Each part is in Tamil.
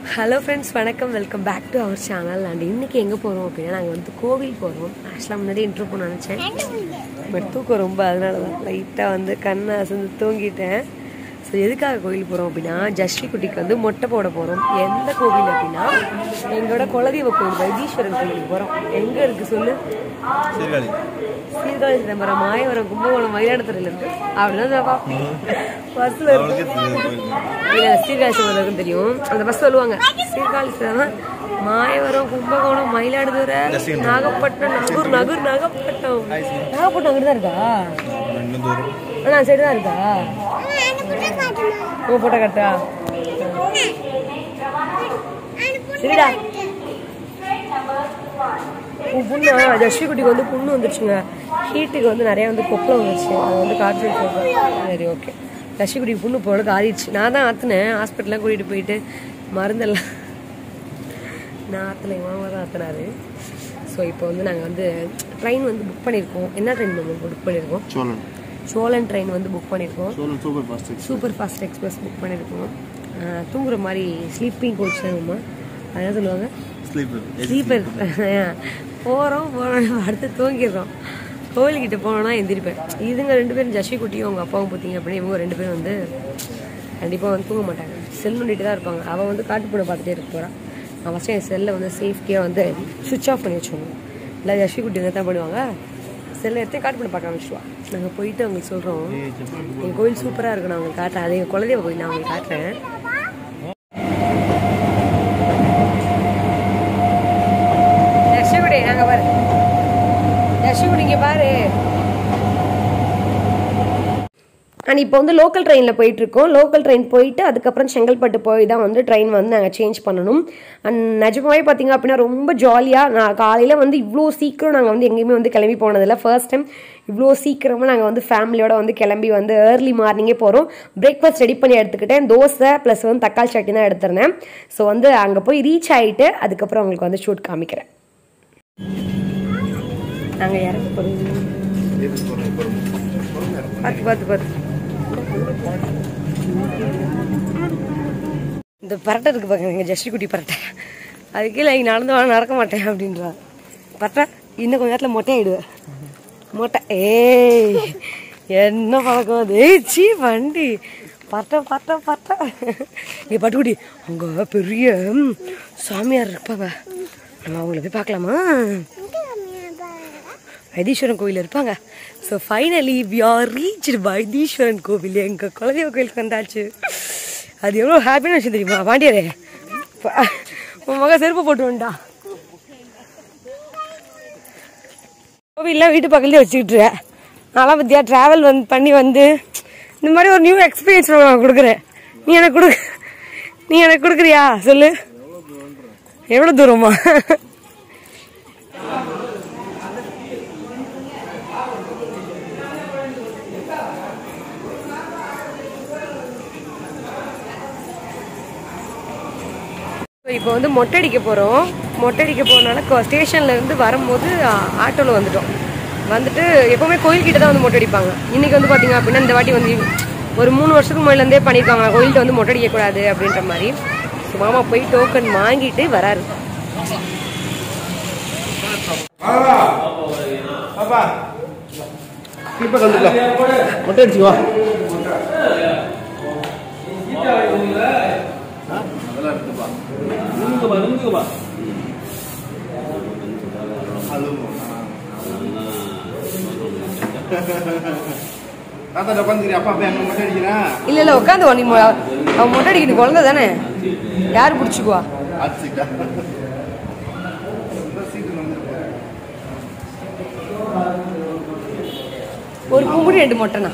ஹலோ ஃப்ரெண்ட்ஸ் வணக்கம் welcome back to our channel and இன்னைக்கு எங்கே போகிறோம் அப்படின்னா நாங்கள் வந்து கோவில் போகிறோம் ஆக்சுவலாக முன்னாடி இன்ட்ரோ பண்ண நினச்சேன் பட் தூக்கம் ரொம்ப அதனால தான் லைட்டாக வந்து கண்ணை அசந்து தூங்கிட்டேன் ஸோ எதுக்காக கோவில் போகிறோம் அப்படின்னா ஜஸ்டி குட்டிக்கு வந்து மொட்டை போட போகிறோம் எந்த கோவில் அப்படின்னா எங்களோட குலதெய்வ கோவில் வைத்தீஸ்வரன் கோவிலுக்கு போகிறோம் எங்கே இருக்குது சொல்லு சீர்காழி சீர்காழி சிதம்பரம் மாயவரம் கும்பகோணம் மயிலாடுதுறையில் இருக்கு அப்படிதான் பஸ்ஸில் இருக்கு அவளுக்கே தெரியாது கோயில் இல்ல சீர்காழி சிதம்பரம் தெரியும் அந்த பஸ் சொல்லுவாங்க சீர்காழி சிதம்பரம் மாயவரம் கும்பகோணம் மயிலாடுதுறை நாகப்பட்டினம் நகூர் நகூர் நாகப்பட்டினம் நாகப்பட்டினம் அங்கிட்டு தான் இருக்கா இன்னும் தூரம் ஆனா சைடு தான் இருக்கா உங்க போட்டோ கட்டா சரிடா உன் புண்ணா ஜஸ்வி குட்டிக்கு வந்து புண்ணு வந்துருச்சுங்க ஹீட்டுக்கு வந்து நிறைய வந்து கொப்பளம் வந்துருச்சு அது வந்து காய்ச்சி சொல்கிறேன் சரி ஓகே ஜஸ்வி குட்டிக்கு புண்ணு போல ஆறிடுச்சு நான் தான் ஆற்றுனேன் ஹாஸ்பிட்டலாம் கூட்டிகிட்டு போயிட்டு மருந்தெல்லாம் நான் ஆற்றலை மாமா தான் ஆற்றினாரு ஸோ இப்போ வந்து நாங்கள் வந்து ட்ரெயின் வந்து புக் பண்ணியிருக்கோம் என்ன ட்ரெயின் நம்ம புக் பண்ணியிருக்கோம் சோழன் சோழன் ட்ரெயின் வந்து புக் பண்ணியிருக்கோம் Cholan super fast super fast express book பண்ணியிருக்கோம் ஆஹ் தூங்குற மாதிரி ஸ்லீப்பிங் கோச் தானுமா அதான் சொல்லுவாங்க ஸ்லீப்பர் ஸ்லீப்பர் போகிறோம் போகிறோம் அடுத்து தூங்கிடுறோம் கோவில்கிட்ட போனோன்னா எந்திரிப்பேன் இதுங்க ரெண்டு பேரும் ஜஷி குட்டியும் அவங்க அப்பாவும் பார்த்தீங்க அப்படின்னா இவங்க ரெண்டு பேரும் வந்து கண்டிப்பாக வந்து தூங்க மாட்டாங்க செல் நோண்டிட்டு தான் இருப்பாங்க அவள் வந்து காட்டுப்படம் பார்த்துட்டே இருக்க போகிறான் நான் ஃபஸ்ட்டு என் செல்லை வந்து சேஃப்டியாக வந்து சுவிட்ச் ஆஃப் பண்ணி வச்சுக்கோங்க இல்லை ஜஷி குட்டி என்ன தான் பண்ணுவாங்க செல்லை எடுத்து காட்டுப்படம் பார்க்க ஆரம்பிச்சிடுவா நாங்கள் போயிட்டு அவங்களுக்கு சொல்கிறோம் எங்கள் கோயில் சூப்பராக இருக்கு நான் உங்களுக்கு காட்டுறேன் அது எங்கள் குலதெய்வ கோயில் நான் உங்களுக்கு காட்டுறேன் தர்ஷகுடி நாங்க பாரு தர்ஷகுடி இங்க பாரு அண்ட் இப்போ வந்து லோக்கல் ட்ரெயினில் போயிட்டுருக்கோம் லோக்கல் ட்ரெயின் போயிட்டு அதுக்கப்புறம் செங்கல்பட்டு போய் தான் வந்து ட்ரெயின் வந்து நாங்கள் சேஞ்ச் பண்ணணும் அண்ட் நிஜமாவே பார்த்தீங்க அப்படின்னா ரொம்ப ஜாலியாக நான் காலையில் வந்து இவ்வளோ சீக்கிரம் நாங்கள் வந்து எங்கேயுமே வந்து கிளம்பி போனதில்லை ஃபர்ஸ்ட் டைம் இவ்வளோ சீக்கிரமாக நாங்கள் வந்து ஃபேமிலியோட வந்து கிளம்பி வந்து ஏர்லி மார்னிங்கே போகிறோம் பிரேக்ஃபாஸ்ட் ரெடி பண்ணி எடுத்துக்கிட்டேன் தோசை ப்ளஸ் வந்து தக்காளி சட்னி தான் எடுத்திருந்தேன் ஸோ வந்து அங்கே போய் ரீச் ஆகிட்டு அதுக்கப்புறம் உங்களுக்கு வந்து ஷூட் காமிக்கிறேன் நாங்கள் இறக்க போகிறோம் பார்த்து பார்த்து பார்த்து இந்த பரட்டை இருக்கு பாருங்க எங்கள் ஜஸ்டி குட்டி பரட்டை அது கீழே இங்கே நடந்து வா நடக்க மாட்டேன் அப்படின்றா பரட்டை இன்னும் கொஞ்ச நேரத்தில் மொட்டையாயிடுவேன் மொட்டை ஏய் என்ன பழக்கம் அது ஏய் சீ வண்டி பரட்டை பரட்டை பரட்டை இங்கே பட்டுக்குடி அங்கே பெரிய ம், சாமியார் இருப்பாங்க நம்ம அவங்கள போய் பார்க்கலாமா வைத்தீஸ்வரன் கோவில் இருப்பாங்க so finally we are reach Vaitheeswaran Koil எங்கள் குலதெய்வ கோயிலுக்கு வந்தாச்சு அது எவ்வளோ ஹாப்பியான விஷயம் தெரியுமா பாண்டியரே பா- உன் மக செருப்பு போட்டு வந்துட்டா கோவில்லாம் வீட்டு பக்கத்துலேயே வச்சுக்கிட்டு நான்லாம் பத்தியா ட்ராவல் வந்து பண்ணி வந்து இந்த மாதிரி ஒரு நியூ எக்ஸ்பீரியன்ஸ் நான் கொடுக்குறேன் நீ எனக்கு கொடு நீ எனக்கு கொடுக்குறியா சொல்லு எவ்வளோ தூரமா இப்போ வந்து மொட்டை அடிக்க போகிறோம் மொட்டை அடிக்க போகிறனால ஸ்டேஷன்ல இருந்து வரும்போது ஆட்டோவில் வந்துட்டோம் வந்துட்டு எப்போவுமே கோயில்கிட்ட தான் வந்து மொட்டை அடிப்பாங்க இன்னைக்கு வந்து பார்த்தீங்க அப்படின்னா இந்த வாட்டி வந்து ஒரு மூணு வருஷத்துக்கு முன்னாடிலேருந்தே பண்ணியிருக்காங்க கோயில்கிட்ட வந்து மொட்டை அடிக்கக்கூடாது அப்படின்ற மாதிரி ஸோ மாமா போய் டோக்கன் வாங்கிட்டு வராரு பாப்பா இப்போ கண்டுக்கலாம் மொட்டை அடிச்சு வா அதெல்லாம் இருக்குப்பா நின்னுக்குப்பா நின்னுக்குப்பா தாத்தா உட்காந்துக்கிறேன் அப்பா போய் அங்கே மொட்டை அடிக்கிறேன் இல்லை இல்லை உட்காந்து நீ மொ- அவன் மொட்டை அடிக்கணும் குழந்தை தானே யார் பிடிச்சிக்குவா ஆச்சுக்கா சீட்டு வந்துருக்கு ஒரு கும்பிடி ரெண்டு மொட்டைண்ணா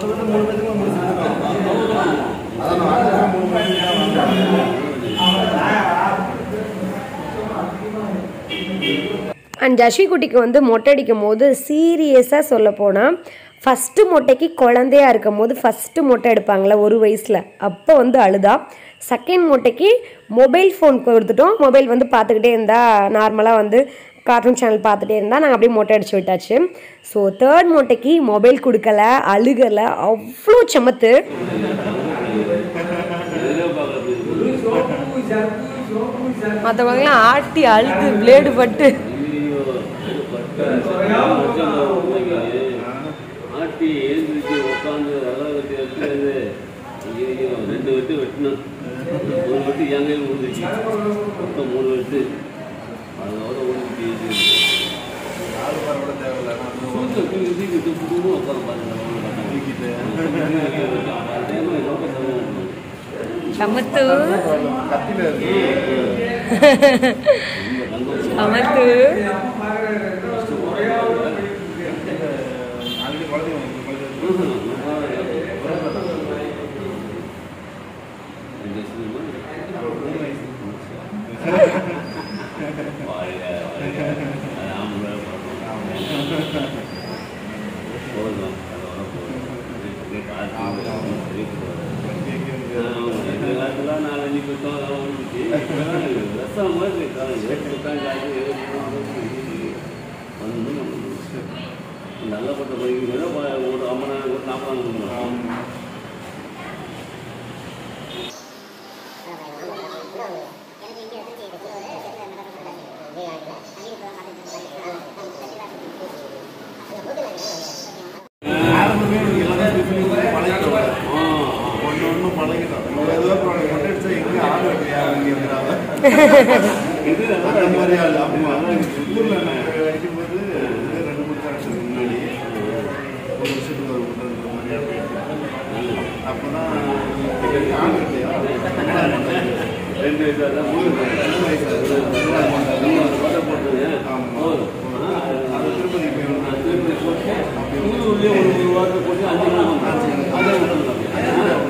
அண்ட் ஜஷி குட்டிக்கு வந்து மொட்டை அடிக்கும் போது சீரியஸாக சொல்ல போனால் ஃபஸ்ட்டு மொட்டைக்கு குழந்தையா இருக்கும் போது ஃபஸ்ட்டு மொட்டை எடுப்பாங்களே ஒரு வயசில் அப்போ வந்து அழுதா செகண்ட் மொட்டைக்கு மொபைல் ஃபோன் கொடுத்துட்டோம் மொபைல் வந்து பார்த்துக்கிட்டே இருந்தா நார்மலாக வந்து கார்ட்டூன் சேனல் பார்த்துட்டே இருந்தால் நாங்கள் அப்படியே மொட்டை அடிச்சு விட்டாச்சு ஸோ தேர்ட் மொட்டைக்கு மொபைல் கொடுக்கல அழுகலை அவ்வளோ சமத்து மற்றவங்களாம் ஆட்டி அழுது பிளேடு பட்டு ஆட்டி எழுந்திரிச்சு உட்காந்து அதெல்லாம் வெட்டி எடுத்து ஐயோ ரெண்டு வெட்டு வெட்டினேன் ஒரு வெட்டு என் கையில் விழுந்துச்சு மொத்தம் மூணு வெட்டு அதோட ஓடிச்சு ஆள் பரவாயில்ல தேவையில்ல நான் சமத்து கத்தில இருக்கு சமத்து நாளைக்கு குழந்தைங்க வந்து குழந்தைங்க மூணு வயசு நல்லப்பட்ட பைக்கு ஒரு ஐம்பதாயிரம் ஒரு நாற்பதாயிரம் ஆரம்பமே எனக்கு எல்லாமே டிஃபரெண்ட் பழகிட்டோம் ஒன்று ஒன்று பழகிட்டோம் நம்ம ஏதோ கொண்டு அடிச்சா எங்கே ஆள் வைக்கலையா அப்படிங்கிறாங்க அந்த மாதிரி ஆள் ஆமா ஊரில் நாங்கள் அடிக்கும்போது இது ரெண்டு மூணு வருஷத்துக்கு முன்னாடி ஒரு வருஷத்துக்கு ஒரு முட்டன்ற மாதிரி அப்படி அப்போ தான் ஆள் இல்லையா ரெண்டு வயசு மூணு ரெண்டு வயசு ஆகுது. போட்டுருங்க ஆமா. அது திருப்பதி போயிடும் உள்ளூர்லயே ஒரு ஒரு வாரத்தை போட்டு அஞ்சு நாள் அதே விட்டுருக்காங்க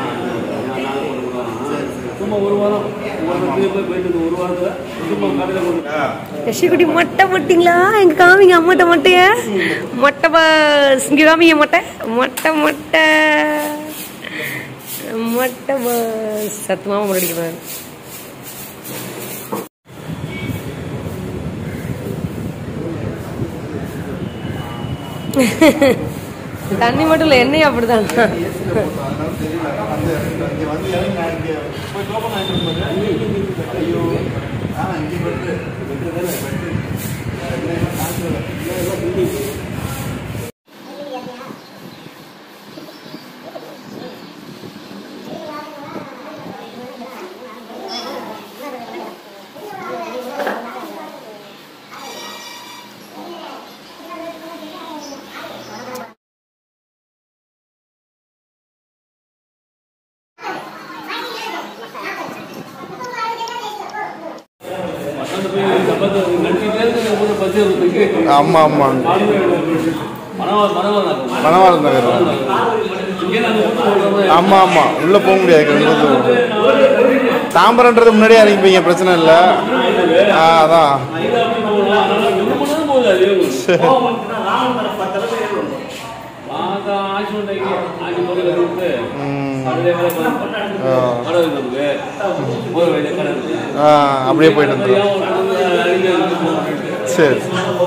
சும்மா ஒரு வாரம் ஒரு வாரத்துக்கு போய் போயிட்டு இந்த ஒரு வாரத்துல சும்மா கடையில் கொண்டு யஷிக்குட்டி மொட்டை மொட்டிங்களா எங்க காமிங்க அம்மாட்ட மொட்டைய மொட்டை பஸ் இங்க காமிங்க மொட்டை மொட்டை மொட்டை மொட்டை பஸ் சத்தமாக முன்னாடி தண்ணி மட்டும் இல்லை எண்ணெய் அப்படிதான் அதனால தெரியல வந்து இங்கே வந்து இறங்கி நான் இங்கே போய் டோக்கன் வாங்கிட்டு வரும்போது ஐயோ ஆ இங்கே வெட்டு வெட்டு தானே வெட்டு இல்லைன்னா காசு இல்லை அந்த போய் சம்பளத்தை நடிச்சுட்டே இருக்கு ஒரு பஸ் ஏறுறதுக்கு ஆமாம் ஆமாம் மனவாள் மனவாள் மணவாளன் நகர் இங்கே நாங்கள் ஊட்டு போடுறோம் ஆமாம் ஆமாம் உள்ளே போக முடியாது ரொம்ப தாம்பரன்றது முன்னாடியே இறங்கிப்பீங்க பிரச்சனை இல்லை ஆ அதான் ஆ அப்படியே போயிட்டு வந்துடும் சரி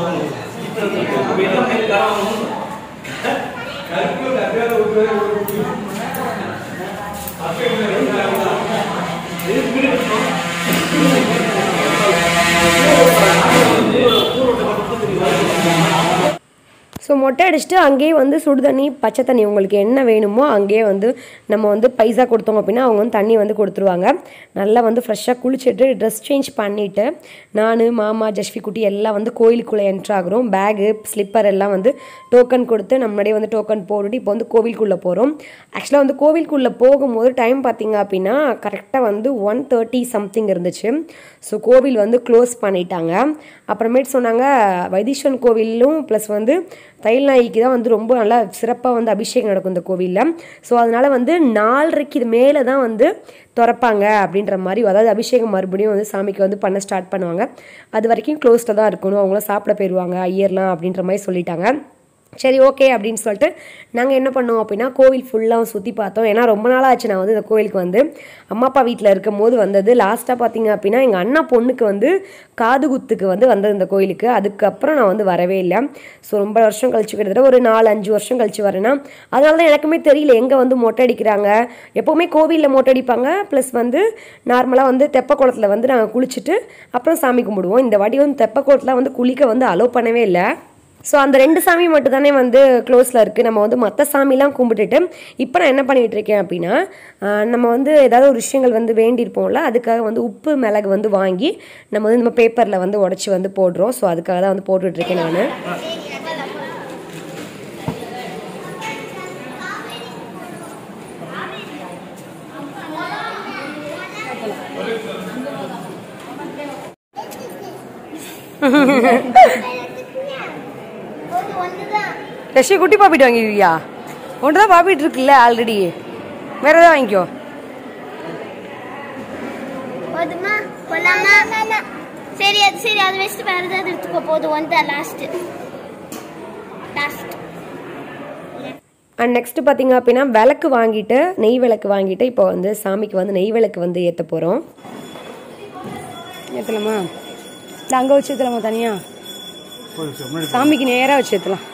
ஸோ மொட்டை அடிச்சுட்டு அங்கேயே வந்து சுடு தண்ணி பச்சை தண்ணி உங்களுக்கு என்ன வேணுமோ அங்கேயே வந்து நம்ம வந்து பைசா கொடுத்தோம் அப்படின்னா அவங்க வந்து தண்ணி வந்து கொடுத்துருவாங்க நல்லா வந்து ஃப்ரெஷ்ஷாக குளிச்சுட்டு ட்ரெஸ் சேஞ்ச் பண்ணிவிட்டு நான் மாமா ஜஷ்வி குட்டி எல்லாம் வந்து கோயிலுக்குள்ளே என்ட்ரு ஆகுறோம் பேகு ஸ்லிப்பர் எல்லாம் வந்து டோக்கன் கொடுத்து நம்ம முன்னாடியே வந்து டோக்கன் போட்டுட்டு இப்போ வந்து கோவிலுக்குள்ளே போகிறோம் ஆக்சுவலாக வந்து கோவிலுக்குள்ளே போகும்போது டைம் பார்த்தீங்க அப்படின்னா கரெக்டாக வந்து ஒன் தேர்ட்டி சம்திங் இருந்துச்சு ஸோ கோவில் வந்து க்ளோஸ் பண்ணிட்டாங்க அப்புறமேட்டு சொன்னாங்க வைத்தீஸ்வரன் கோவிலும் ப்ளஸ் வந்து தைல்நாய்க்கு தான் வந்து ரொம்ப நல்லா சிறப்பாக வந்து அபிஷேகம் நடக்கும் இந்த கோவிலில் ஸோ அதனால் வந்து நாலரைக்கு இது மேலே தான் வந்து திறப்பாங்க அப்படின்ற மாதிரி அதாவது அபிஷேகம் மறுபடியும் வந்து சாமிக்கு வந்து பண்ண ஸ்டார்ட் பண்ணுவாங்க அது வரைக்கும் க்ளோஸ்டாக தான் இருக்கணும் அவங்களும் சாப்பிட போயிடுவாங்க ஐயர்லாம் அப்படின்ற மாதிரி சொல்லிட்டாங்க சரி ஓகே அப்படின்னு சொல்லிட்டு நாங்கள் என்ன பண்ணோம் அப்படின்னா கோவில் ஃபுல்லாக சுற்றி பார்த்தோம் ஏன்னா ரொம்ப நாள் ஆச்சு நான் வந்து இந்த கோவிலுக்கு வந்து அம்மா அப்பா வீட்டில் இருக்கும் போது வந்தது லாஸ்ட்டாக பார்த்தீங்க அப்படின்னா எங்கள் அண்ணா பொண்ணுக்கு வந்து காது குத்துக்கு வந்து வந்தது இந்த கோயிலுக்கு அதுக்கப்புறம் நான் வந்து வரவே இல்லை ஸோ ரொம்ப வருஷம் கழிச்சு கிட்டத்தட்ட ஒரு நாலு அஞ்சு வருஷம் கழிச்சு வரேன்னா அதனால தான் எனக்குமே தெரியல எங்கே வந்து மொட்டை அடிக்கிறாங்க எப்போவுமே கோவிலில் மொட்டை அடிப்பாங்க ப்ளஸ் வந்து நார்மலாக வந்து தெப்ப குளத்துல வந்து நாங்கள் குளிச்சுட்டு அப்புறம் சாமி கும்பிடுவோம் இந்த வாட்டி வந்து தெப்ப குளத்துல வந்து குளிக்க வந்து அலோவ் பண்ணவே இல்லை ஸோ அந்த ரெண்டு சாமி மட்டும் தானே வந்து க்ளோஸில் இருக்குது நம்ம வந்து மற்ற சாமிலாம் கும்பிட்டுட்டு இப்போ நான் என்ன பண்ணிகிட்டு இருக்கேன் அப்படின்னா ஆஹ் நம்ம வந்து ஏதாவது ஒரு விஷயங்கள் வந்து வேண்டியிருப்போம்ல அதுக்காக வந்து உப்பு மிளகு வந்து வாங்கி நம்ம வந்து நம்ம பேப்பரில் வந்து உடச்சி வந்து போடுறோம் ஸோ அதுக்காக தான் வந்து போட்டுட்ருக்கேன் நான் ஒரு ஒண்ணுதான் ரஷ்யா குட்டி பாப்பிட்டு வாங்கிடுவியா ஒன்று தான் பாப்பிட்டு இருக்குல்ல ஆல்ரெடி வேற ஏதாவது வாங்கிக்கோ போதுமா போலாமா சரி அது சரி அது வச்சுட்டு வேற ஏதாவது எடுத்துக்கோ போதும் ஒன் தான் லாஸ்ட் லாஸ்ட் அண்ட் நெக்ஸ்ட் பார்த்தீங்க அப்படின்னா விளக்கு வாங்கிட்டு நெய் விளக்கு வாங்கிட்டு இப்போ வந்து சாமிக்கு வந்து நெய் விளக்கு வந்து ஏற்ற போகிறோம் ஏற்றலாமா இல்லை அங்கே வச்சு ஏற்றலாமா தனியாக சாமிக்கு நேராக வச்சு ஏற்றலாம்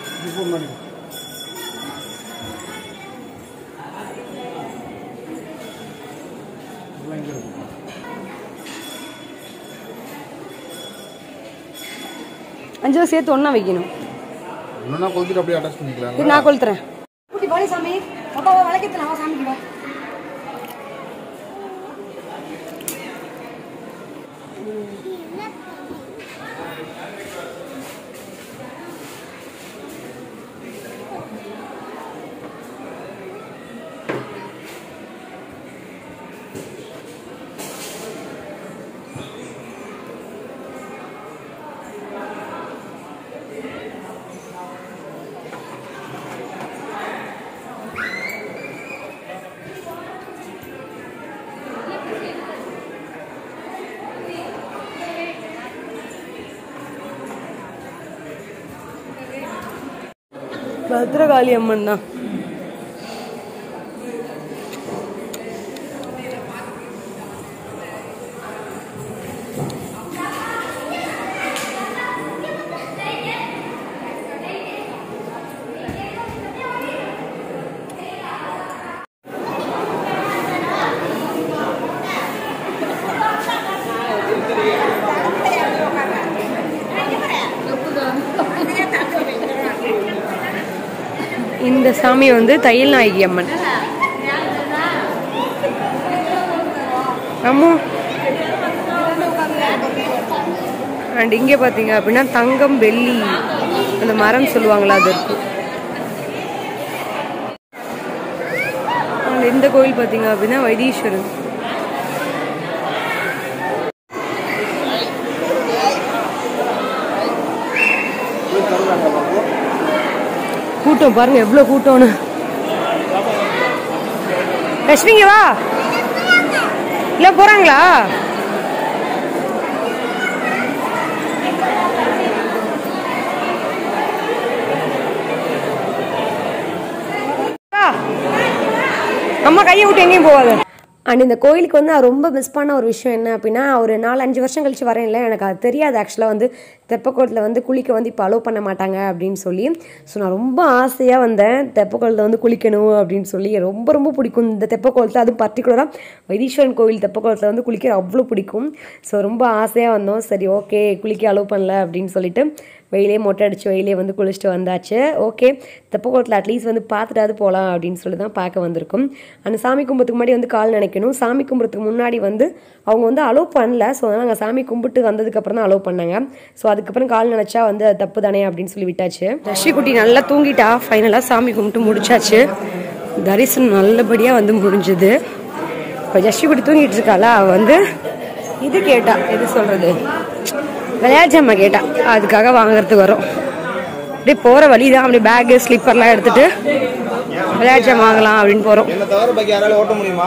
அஞ்சு ரூபா சேர்த்து ஒன்றா வைக்கணும் இன்னொன்னா கொளுத்திட்டு அப்படியே அட்டாச் பண்ணிக்கலாம் இது நான் கொளுத்துறேன் குட்டி பாடி சாமி அப்பாவை விளக்கத்துல சாமிக்கு வா பத்ரகாளி அம்மன் தான் இந்த சாமி வந்து தையல் நாயகி அம்மன் ஆமா அண்ட் இங்கே பார்த்தீங்க அப்படின்னா தங்கம் வெள்ளி அந்த மரம் சொல்லுவாங்களா அது இருக்கு And இந்த கோயில் பார்த்தீங்க அப்படின்னா வைத்தீஸ்வரன் கூட்டம் பாருங்க எவ்வளோ கூட்டம்னு லட்சுமிங்க வா இல்லை போறாங்களா வா. அம்மா கையை விட்டு எங்கேயும் போகாது அண்ட் இந்த கோயிலுக்கு வந்து நான் ரொம்ப மிஸ் பண்ண ஒரு விஷயம் என்ன அப்படின்னா ஒரு நாலு அஞ்சு வருஷம் கழிச்சு வரேன்ல எனக்கு அது தெரியாது ஆக்சுவலாக வந்து தெப்பக்குளத்தில் வந்து குளிக்க வந்து இப்போ அலோவ் பண்ண மாட்டாங்க அப்படின்னு சொல்லி ஸோ நான் ரொம்ப ஆசையாக வந்தேன் தெப்பக்குளத்தில் வந்து குளிக்கணும் அப்படின்னு சொல்லி ரொம்ப ரொம்ப பிடிக்கும் இந்த தெப்பக்குளத்தில் அதுவும் பர்டிகுலராக வைத்தீஸ்வரன் கோவில் தெப்பக்குளத்தில் வந்து குளிக்க அவ்வளோ பிடிக்கும் ஸோ ரொம்ப ஆசையாக வந்தோம் சரி ஓகே குளிக்க அலோவ் பண்ணல அப்படின்னு சொல்லிட்டு வெயிலே மொட்டை அடிச்சு வெயிலே வந்து குளிச்சுட்டு வந்தாச்சு ஓகே தெப்பக்குளத்தில் அட்லீஸ்ட் வந்து பார்த்துட்டாவது போகலாம் அப்படின்னு சொல்லி தான் பார்க்க வந்திருக்கும் அந்த சாமி கும்பிட்றதுக்கு முன்னாடி வந்து கால் நினைக்கணும் சாமி கும்பிட்றதுக்கு முன்னாடி வந்து அவங்க வந்து அலோவ் பண்ணல ஸோ அதனால் நாங்கள் சாமி கும்பிட்டு வந்ததுக்கப்புறம் தான் அலோவ் பண்ணாங்க ஸோ அதுக்கப்புறம் கால் நினச்சா வந்து அது தப்பு தானே அப்படின்னு சொல்லி விட்டாச்சு ரஷ்மி குட்டி நல்லா தூங்கிட்டா ஃபைனலாக சாமி கும்பிட்டு முடிச்சாச்சு தரிசனம் நல்லபடியாக வந்து முடிஞ்சுது இப்போ ஜஸ்டி குட்டி தூங்கிட்டு இருக்காளா அவ வந்து இது கேட்டா எது சொல்கிறது விளையாட்டு ஜாமா கேட்டா அதுக்காக வாங்குறதுக்கு வரோம் அப்படியே போகிற வழி தான் அப்படியே பேகு ஸ்லிப்பர்லாம் எடுத்துட்டு விளையாட்டு ஜாமான் வாங்கலாம் அப்படின்னு போகிறோம் என்ன தவிர பாக்கி யாரால ஓட்ட முடியுமா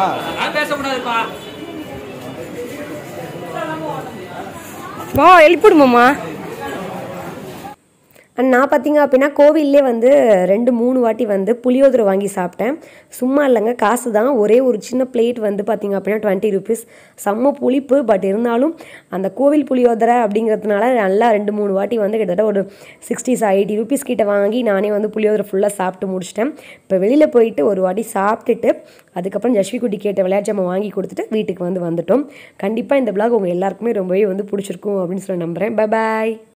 வா எழுப்பிடுமாம்மா அண்ட் நான் பார்த்தீங்க அப்படின்னா கோவில்லே வந்து ரெண்டு மூணு வாட்டி வந்து புளியோதரை வாங்கி சாப்பிட்டேன் சும்மா இல்லைங்க காசு தான் ஒரே ஒரு சின்ன பிளேட் வந்து பார்த்தீங்க அப்படின்னா டுவெண்ட்டி ருபீஸ் செம்ம புளிப்பு பட் இருந்தாலும் அந்த கோவில் புளியோதரை அப்படிங்கிறதுனால நல்லா ரெண்டு மூணு வாட்டி வந்து கிட்டத்தட்ட ஒரு சிக்ஸ்டிஸ் எயிட்டி ருபீஸ் கிட்ட வாங்கி நானே வந்து புளியோதரை ஃபுல்லாக சாப்பிட்டு முடிச்சிட்டேன் இப்போ வெளியில் போயிட்டு ஒரு வாட்டி சாப்பிட்டுட்டு அதுக்கப்புறம் ஜஸ்வி குட்டி கேட்ட விளையாட்டு ஜாமான் வாங்கி கொடுத்துட்டு வீட்டுக்கு வந்து வந்துட்டோம் கண்டிப்பாக இந்த vlog உங்கள் எல்லாருக்குமே ரொம்பவே வந்து பிடிச்சிருக்கும் அப்படின்னு சொல்லி நம்புகிறேன் பை பாய்